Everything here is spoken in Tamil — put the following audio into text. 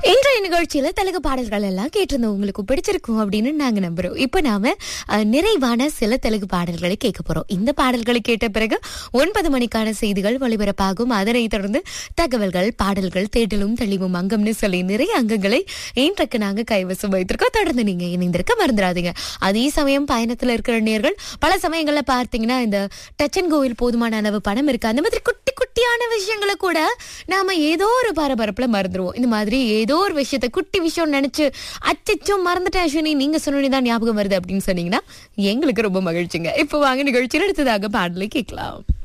இன்றைய நிகழ்ச்சியில தெலுங்கு பாடல்கள் எல்லாம் கேட்டிருந்தோம் உங்களுக்கு பிடிச்சிருக்கும் அப்படின்னு நாங்க நம்புறோம் இப்ப நாம அஹ், நிறைவான சில தெலுங்கு பாடல்களை கேட்க போறோம் இந்த பாடல்களை கேட்ட பிறகு ஒன்பது மணிக்கான செய்திகள் ஒளிபரப்பாகும் அதனைத் தொடர்ந்து தகவல்கள் பாடல்கள் தேடலும் தெளிவும் அங்கம்னு சொல்லி நிறைய அங்கங்களை இன்றைக்கு நாங்க கைவசம் வைத்திருக்கோம் தொடர்ந்து நீங்க இணைந்திருக்க மறந்துடாதீங்க அதே சமயம் பயணத்துல இருக்கிற நேர்கள் பல சமயங்கள்ல பார்த்தீங்கன்னா இந்த டச்சன் கோவில் போதுமான அளவு பணம் இருக்கு அந்த மாதிரி குட்டி குட்டியான விஷயங்களை கூட நாம ஏதோ ஒரு பரபரப்புல மறந்துடுவோம் இந்த மாதிரி ஏதோ ஒரு விஷயத்த குட்டி விஷயம் நினைச்சு அச்சச்சோ மறந்துட்டேன் அஸ்வினி நீங்க சொன்னோன்னு தான் ஞாபகம் வருது அப்படின்னு சொன்னீங்கன்னா எங்களுக்கு ரொம்ப மகிழ்ச்சிங்க இப்போ வாங்க நிகழ்ச்சியில் அடுத்ததாக பாடலை கேட்கலாம்